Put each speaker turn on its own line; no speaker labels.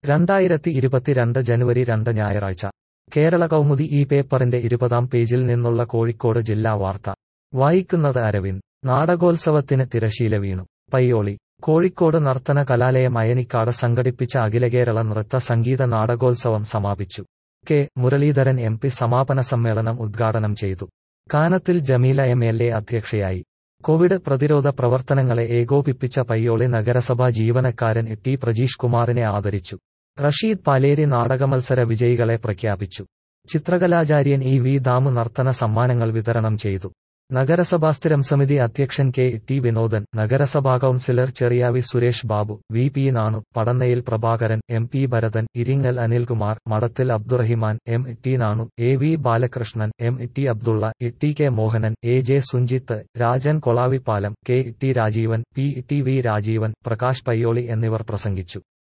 രണ്ടായിരത്തി ഇരുപത്തിരണ്ട് ജനുവരി രണ്ട് ഞായറാഴ്ച കേരള കൗമുദി ഈ പേപ്പറിന്റെ ഇരുപതാം പേജിൽ നിന്നുള്ള കോഴിക്കോട് ജില്ലാ വാർത്ത വായിക്കുന്നത് അരവിന്ദ് നാടകോത്സവത്തിന് തിരശീല വീണു പയ്യോളി കോഴിക്കോട് നർത്തന കലാലയം അയനിക്കാട് സംഘടിപ്പിച്ച അഖിലകേരള നൃത്ത സംഗീത നാടകോത്സവം സമാപിച്ചു കെ മുരളീധരൻ എം പി സമാപന സമ്മേളനം ഉദ്ഘാടനം ചെയ്തു Kanathil Jameela M L A അധ്യക്ഷയായി കോവിഡ് പ്രതിരോധ പ്രവർത്തനങ്ങളെ ഏകോപിപ്പിച്ച പയ്യോളി നഗരസഭാ ജീവനക്കാരൻ ടി പ്രജീഷ് കുമാറിനെ ആദരിച്ചു റഷീദ് പാലേരി നാടകമത്സര വിജയികളെ പ്രഖ്യാപിച്ചു ചിത്രകലാചാര്യൻ ഇ വി ദാമു നർത്തന സമ്മാനങ്ങൾ വിതരണം ചെയ്തു നഗരസഭാ സ്ഥിരം സമിതി അധ്യക്ഷൻ കെ ടി വിനോദൻ നഗരസഭാ councillor Cheriyavi Suresh Babu V P Nanu Padannayil Prabhakaran M P Bharathan Iringal Anilkumar Madathil Abdurahiman M T Nanu A V Balakrishnan M T Abdulla T K Mohanan A J Sunjith Rajan Kolavippalam K T Rajeevan P T V Rajeevan Prakash Payyoli എന്നിവർ പ്രസംഗിച്ചു